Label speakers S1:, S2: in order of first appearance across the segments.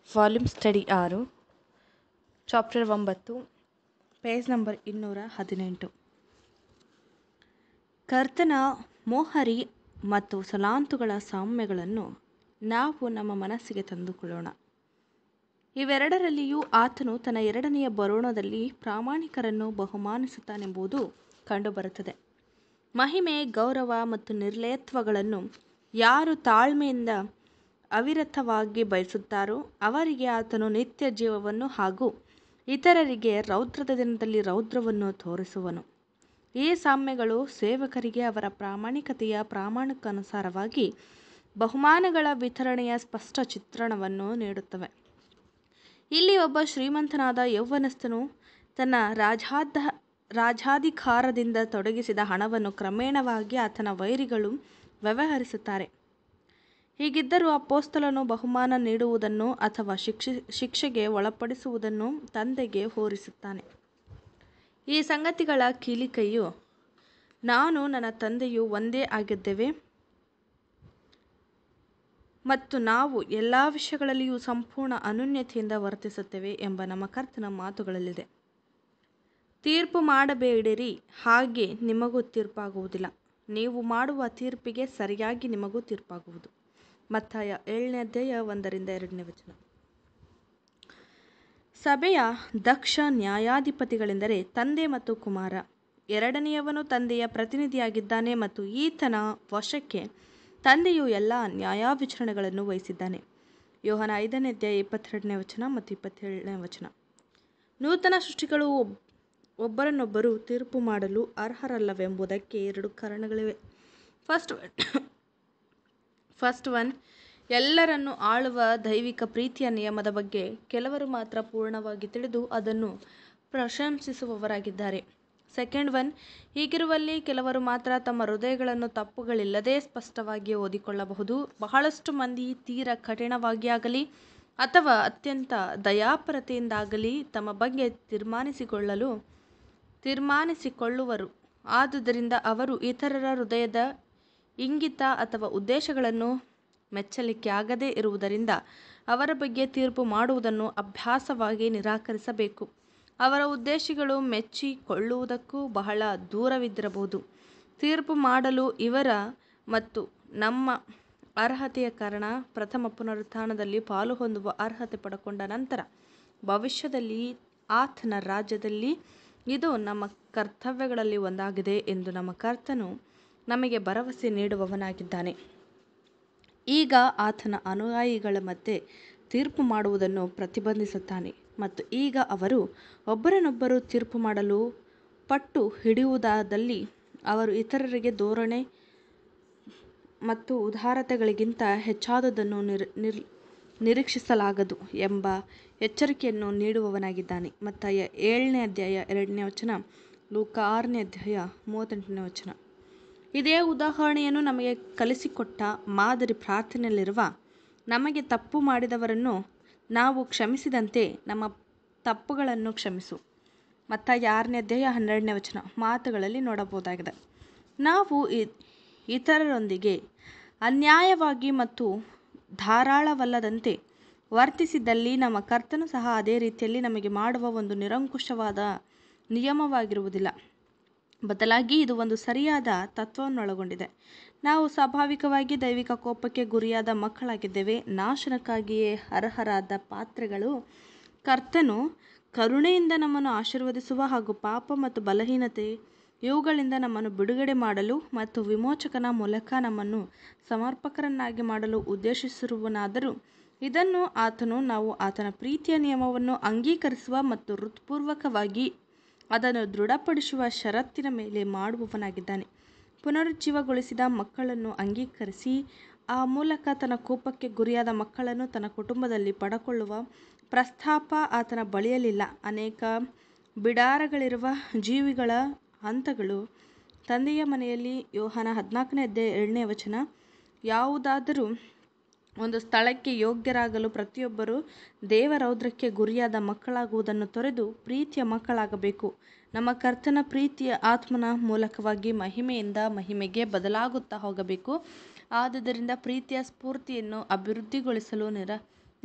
S1: Volume study ಆರು chapter ಒಂಬತ್ತು page number ಇನ್ನೂರ ಹದಿನೆಂಟು ಕರ್ತನ ಮೋಹರಿ ಮತ್ತು ಸಲಾಂತುಗಳ ಸಾಮ್ಯಗಳನ್ನು ನಾವು ನಮ್ಮ ಮನಸ್ಸಿಗೆ ತಂದುಕೊಳ್ಳೋಣ ಇವೆರಡರಲ್ಲಿಯೂ ಆತನು ತನ್ನ ಎರಡನೆಯ ಬರೋಣದಲ್ಲಿ ಪ್ರಾಮಾಣಿಕರನ್ನು ಬಹುಮಾನಿಸುತ್ತಾನೆಂಬುದು ಕಂಡುಬರುತ್ತದೆ ಮಹಿಮೆ ಗೌರವ ಮತ್ತು ನಿರ್ಲಯತ್ವಗಳನ್ನು ಯಾರು ತಾಳ್ಮೆಯಿಂದ ಅವಿರತವಾಗಿ ಬಯಸುತ್ತಾರೋ ಅವರಿಗೆ ಆತನು ನಿತ್ಯ ಜೀವವನ್ನು ಹಾಗೂ ಇತರರಿಗೆ ರೌದ್ರದ ದಿನದಲ್ಲಿ ರೌದ್ರವನ್ನು ತೋರಿಸುವನು ಈ ಸಾಮ್ಯಗಳು ಸೇವಕರಿಗೆ ಅವರ ಪ್ರಾಮಾಣಿಕತೆಯ ಪ್ರಾಮಾಣಿಕನುಸಾರವಾಗಿ ಬಹುಮಾನಗಳ ವಿತರಣೆಯ ಸ್ಪಷ್ಟ ಚಿತ್ರಣವನ್ನು ನೀಡುತ್ತವೆ ಇಲ್ಲಿ ಒಬ್ಬ ಶ್ರೀಮಂತನಾದ ಯೌವನಸ್ಥನು ತನ್ನ ರಾಜಾಧ ರಾಜಾಧಿಕಾರದಿಂದ ತೊಡಗಿಸಿದ ಹಣವನ್ನು ಕ್ರಮೇಣವಾಗಿ ಆತನ ವೈರಿಗಳು ವ್ಯವಹರಿಸುತ್ತಾರೆ ಹೀಗಿದ್ದರೂ ಅಪೋಸ್ತಲನು ಬಹುಮಾನ ನೀಡುವುದನ್ನು ಅಥವಾ ಶಿಕ್ಷೆ ಶಿಕ್ಷೆಗೆ ಒಳಪಡಿಸುವುದನ್ನು ತಂದೆಗೆ ಹೋರಿಸುತ್ತಾನೆ ಈ ಸಂಗತಿಗಳ ಕೀಲಿಕೈಯು ನಾನು ನನ್ನ ತಂದೆಯು ಒಂದೇ ಆಗಿದ್ದೇವೆ ಮತ್ತು ನಾವು ಎಲ್ಲ ವಿಷಯಗಳಲ್ಲಿಯೂ ಸಂಪೂರ್ಣ ಅನುನ್ಯತೆಯಿಂದ ವರ್ತಿಸುತ್ತೇವೆ ಎಂಬ ನಮ್ಮ ಕರ್ತನ ಮಾತುಗಳಲ್ಲಿದೆ ತೀರ್ಪು ಮಾಡಬೇಡಿರಿ ಹಾಗೆ ನಿಮಗೂ ತೀರ್ಪಾಗುವುದಿಲ್ಲ ನೀವು ಮಾಡುವ ತೀರ್ಪಿಗೆ ಸರಿಯಾಗಿ ನಿಮಗೂ ತೀರ್ಪಾಗುವುದು ಮತ್ತಾಯ ಏಳನೇ ಅಧ್ಯಾಯ ಒಂದರಿಂದ ಎರಡನೇ ವಚನ ಸಭೆಯ ದಕ್ಷ ನ್ಯಾಯಾಧಿಪತಿಗಳೆಂದರೆ ತಂದೆ ಮತ್ತು ಕುಮಾರ ಎರಡನೆಯವನು ತಂದೆಯ ಪ್ರತಿನಿಧಿಯಾಗಿದ್ದಾನೆ ಮತ್ತು ಈತನ ವಶಕ್ಕೆ ತಂದೆಯು ಎಲ್ಲ ನ್ಯಾಯಾವಿಚಾರಣೆಗಳನ್ನು ವಹಿಸಿದ್ದಾನೆ ಯೋಹನ ಐದನೇ ಅಧ್ಯಾಯ ಇಪ್ಪತ್ತೆರಡನೇ ವಚನ ಮತ್ತು ಇಪ್ಪತ್ತೇಳನೇ ವಚನ ನೂತನ ಸೃಷ್ಟಿಗಳು ಒಬ್ಬರನ್ನೊಬ್ಬರು ತೀರ್ಪು ಮಾಡಲು ಅರ್ಹರಲ್ಲವೆಂಬುದಕ್ಕೆ ಎರಡು ಕಾರಣಗಳಿವೆ ಫಸ್ಟ್ ಫಸ್ಟ್ ಒನ್ ಎಲ್ಲರನ್ನು ಆಳುವ ದೈವಿಕ ಪ್ರೀತಿಯ ನಿಯಮದ ಬಗ್ಗೆ ಕೆಲವರು ಮಾತ್ರ ಪೂರ್ಣವಾಗಿ ತಿಳಿದು ಅದನ್ನು ಪ್ರಶಂಸಿಸುವವರಾಗಿದ್ದಾರೆ ಸೆಕೆಂಡ್ ಒನ್ ಹೀಗಿರುವಲ್ಲಿ ಕೆಲವರು ಮಾತ್ರ ತಮ್ಮ ಹೃದಯಗಳನ್ನು ತಪ್ಪುಗಳಿಲ್ಲದೆ ಸ್ಪಷ್ಟವಾಗಿ ಓದಿಕೊಳ್ಳಬಹುದು ಬಹಳಷ್ಟು ಮಂದಿ ತೀರ ಕಠಿಣವಾಗಿ ಆಗಲಿ ಅಥವಾ ಅತ್ಯಂತ ದಯಾಪರತೆಯಿಂದಾಗಲಿ ತಮ್ಮ ಬಗ್ಗೆ ತೀರ್ಮಾನಿಸಿಕೊಳ್ಳಲು ತೀರ್ಮಾನಿಸಿಕೊಳ್ಳುವರು ಆದುದರಿಂದ ಅವರು ಇತರರ ಹೃದಯದ ಇಂಗಿತ ಅಥವಾ ಉದ್ದೇಶಗಳನ್ನು ಮೆಚ್ಚಲಿಕ್ಕೆ ಆಗದೇ ಇರುವುದರಿಂದ ಅವರ ಬಗ್ಗೆ ತೀರ್ಪು ಮಾಡುವುದನ್ನು ಅಭ್ಯಾಸವಾಗಿ ನಿರಾಕರಿಸಬೇಕು ಅವರ ಉದ್ದೇಶಗಳು ಮೆಚ್ಚಿಕೊಳ್ಳುವುದಕ್ಕೂ ಬಹಳ ದೂರವಿದ್ದಿರಬಹುದು ತೀರ್ಪು ಮಾಡಲು ಇವರ ಮತ್ತು ನಮ್ಮ ಅರ್ಹತೆಯ ಕಾರಣ ಪ್ರಥಮ ಪುನರುತ್ಥಾನದಲ್ಲಿ ಪಾಲು ಹೊಂದುವ ಅರ್ಹತೆ ಪಡಕೊಂಡ ನಂತರ ಭವಿಷ್ಯದಲ್ಲಿ ಆತನ ರಾಜ್ಯದಲ್ಲಿ ಇದು ನಮ್ಮ ಕರ್ತವ್ಯಗಳಲ್ಲಿ ಒಂದಾಗಿದೆ ಎಂದು ನಮ್ಮ ಕರ್ತನು ನಮಗೆ ಭರವಸೆ ನೀಡುವವನಾಗಿದ್ದಾನೆ ಈಗ ಆತನ ಅನುಯಾಯಿಗಳ ಮಧ್ಯೆ ತೀರ್ಪು ಮಾಡುವುದನ್ನು ಪ್ರತಿಬಂಧಿಸುತ್ತಾನೆ ಮತ್ತು ಈಗ ಅವರು ಒಬ್ಬರನ್ನೊಬ್ಬರು ತೀರ್ಪು ಮಾಡಲು ಪಟ್ಟು ಹಿಡಿಯುವುದಾದಲ್ಲಿ ಅವರು ಇತರರಿಗೆ ಧೋರಣೆ ಮತ್ತು ಉದಾರತೆಗಳಿಗಿಂತ ಹೆಚ್ಚಾದುದನ್ನು ನಿರ್ ನಿರ್ ನಿರೀಕ್ಷಿಸಲಾಗದು ಎಂಬ ಎಚ್ಚರಿಕೆಯನ್ನು ನೀಡುವವನಾಗಿದ್ದಾನೆ ಮತ್ತು ಏಳನೇ ಅಧ್ಯಾಯ ಎರಡನೇ ವಚನ ಲೂಕ ಆರನೇ ಅಧ್ಯಾಯ ಮೂವತ್ತೆಂಟನೇ ವಚನ ಇದೇ ಉದಾಹರಣೆಯನ್ನು ನಮಗೆ ಕಲಿಸಿಕೊಟ್ಟ ಮಾದರಿ ಪ್ರಾರ್ಥನೆಯಲ್ಲಿರುವ ನಮಗೆ ತಪ್ಪು ಮಾಡಿದವರನ್ನು ನಾವು ಕ್ಷಮಿಸಿದಂತೆ ನಮ್ಮ ತಪ್ಪುಗಳನ್ನು ಕ್ಷಮಿಸು ಮತ್ತು ಆರನೇ ಅಧ್ಯಾಯ ಹನ್ನೆರಡನೇ ವಚನ ಮಾತುಗಳಲ್ಲಿ ನೋಡಬಹುದಾಗಿದೆ ನಾವು ಇತರರೊಂದಿಗೆ ಅನ್ಯಾಯವಾಗಿ ಮತ್ತು ಧಾರಾಳವಲ್ಲದಂತೆ ವರ್ತಿಸಿದಲ್ಲಿ ನಮ್ಮ ಕರ್ತನು ಸಹ ಅದೇ ರೀತಿಯಲ್ಲಿ ನಮಗೆ ಮಾಡುವ ಒಂದು ನಿರಂಕುಶವಾದ ನಿಯಮವಾಗಿರುವುದಿಲ್ಲ ಬದಲಾಗಿ ಇದು ಒಂದು ಸರಿಯಾದ ತತ್ವವನ್ನೊಳಗೊಂಡಿದೆ ನಾವು ಸ್ವಾಭಾವಿಕವಾಗಿ ದೈವಿಕ ಕೋಪಕ್ಕೆ ಗುರಿಯಾದ ಮಕ್ಕಳಾಗಿದ್ದೇವೆ ನಾಶನಕ್ಕಾಗಿಯೇ ಅರ್ಹರಾದ ಪಾತ್ರೆಗಳು ಕರ್ತನು ಕರುಣೆಯಿಂದ ನಮ್ಮನ್ನು ಆಶೀರ್ವದಿಸುವ ಹಾಗೂ ಪಾಪ ಮತ್ತು ಬಲಹೀನತೆ ಇವುಗಳಿಂದ ನಮ್ಮನ್ನು ಬಿಡುಗಡೆ ಮಾಡಲು ಮತ್ತು ವಿಮೋಚಕನ ಮೂಲಕ ನಮ್ಮನ್ನು ಸಮರ್ಪಕರನ್ನಾಗಿ ಮಾಡಲು ಉದ್ದೇಶಿಸಿರುವನಾದರೂ ಇದನ್ನು ಆತನು ನಾವು ಆತನ ಪ್ರೀತಿಯ ನಿಯಮವನ್ನು ಅಂಗೀಕರಿಸುವ ಮತ್ತು ಹೃತ್ಪೂರ್ವಕವಾಗಿ ಅದನ್ನು ದೃಢಪಡಿಸುವ ಷರತ್ತಿನ ಮೇಲೆ ಮಾಡುವವನಾಗಿದ್ದಾನೆ ಪುನರುಜ್ಜೀವಗೊಳಿಸಿದ ಮಕ್ಕಳನ್ನು ಅಂಗೀಕರಿಸಿ ಆ ಮೂಲಕ ತನ್ನ ಕೋಪಕ್ಕೆ ಗುರಿಯಾದ ಮಕ್ಕಳನ್ನು ತನ್ನ ಕುಟುಂಬದಲ್ಲಿ ಪಡಕೊಳ್ಳುವ ಪ್ರಸ್ತಾಪ ಆತನ ಬಳಿಯಲಿಲ್ಲ ಅನೇಕ ಬಿಡಾರಗಳಿರುವ ಜೀವಿಗಳ ಹಂತಗಳು ತಂದೆಯ ಮನೆಯಲ್ಲಿ ಯೋಹಾನ ಹದಿನಾಲ್ಕನೇ ಅಧ್ಯಾಯ ಏಳನೇ ವಚನ ಯಾವುದಾದರೂ ಒಂದು ಸ್ಥಳಕ್ಕೆ ಯೋಗ್ಯರಾಗಲು ಪ್ರತಿಯೊಬ್ಬರೂ ದೇವರೌದ್ರಕ್ಕೆ ಗುರಿಯಾದ ಮಕ್ಕಳಾಗುವುದನ್ನು ತೊರೆದು ಪ್ರೀತಿಯ ಮಕ್ಕಳಾಗಬೇಕು ನಮ್ಮ ಕರ್ತನ ಪ್ರೀತಿಯ ಆತ್ಮನ ಮೂಲಕವಾಗಿ ಮಹಿಮೆಯಿಂದ ಮಹಿಮೆಗೆ ಬದಲಾಗುತ್ತಾ ಹೋಗಬೇಕು ಆದುದರಿಂದ ಪ್ರೀತಿಯ ಸ್ಫೂರ್ತಿಯನ್ನು ಅಭಿವೃದ್ಧಿಗೊಳಿಸಲು ನಿರ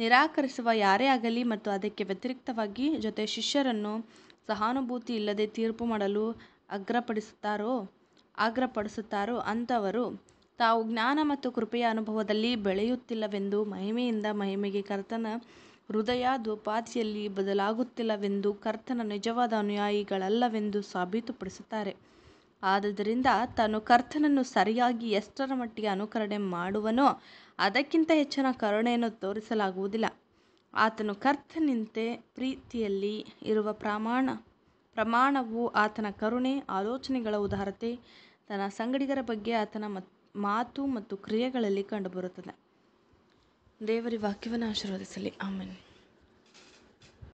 S1: ನಿರಾಕರಿಸುವ ಯಾರೇ ಆಗಲಿ ಮತ್ತು ಅದಕ್ಕೆ ವ್ಯತಿರಿಕ್ತವಾಗಿ ಜೊತೆ ಶಿಷ್ಯರನ್ನು ಸಹಾನುಭೂತಿ ಇಲ್ಲದೆ ತೀರ್ಪು ಮಾಡಲು ಆಗ್ರಹಪಡಿಸುತ್ತಾರೋ ಆಗ್ರಹಪಡಿಸುತ್ತಾರೋ ಅಂಥವರು ತಾವು ಜ್ಞಾನ ಮತ್ತು ಕೃಪೆಯ ಅನುಭವದಲ್ಲಿ ಬೆಳೆಯುತ್ತಿಲ್ಲವೆಂದು ಮಹಿಮೆಯಿಂದ ಮಹಿಮೆಗೆ ಕರ್ತನ ಹೃದಯಾದೋಪಾದಿಯಲ್ಲಿ ಬದಲಾಗುತ್ತಿಲ್ಲವೆಂದು ಕರ್ತನ ನಿಜವಾದ ಅನುಯಾಯಿಗಳಲ್ಲವೆಂದು ಸಾಬೀತುಪಡಿಸುತ್ತಾರೆ. ಆದದರಿಂದ ತಾನು ಕರ್ತನನ್ನು ಸರಿಯಾಗಿ ಎಷ್ಟರ ಮಟ್ಟಿಗೆ ಅನುಕರಣೆ ಮಾಡುವನೋ ಅದಕ್ಕಿಂತ ಹೆಚ್ಚಿನ ಕರುಣೆಯನ್ನು ತೋರಿಸಲಾಗುವುದಿಲ್ಲ. ಆತನು ಕರ್ತನಿಂದ ಪ್ರೀತಿಯಲ್ಲಿ ಇರುವ ಪ್ರಮಾಣವು ಆತನ ಕರುಣೆ, ಆಲೋಚನೆಗಳ ಉದಾರತೆ, ತನ್ನ ಸಂಗಡಿಗರ ಬಗ್ಗೆ ಆತನ ಮಾತು ಮತ್ತು ಕ್ರಿಯೆಗಳಲ್ಲಿ ಕಂಡುಬರುತ್ತದೆ. ದೇವರು ಈ ವಾಕ್ಯವನ್ನು ಆಶೀರ್ವದಿಸಲಿ. ಆಮೆನ್.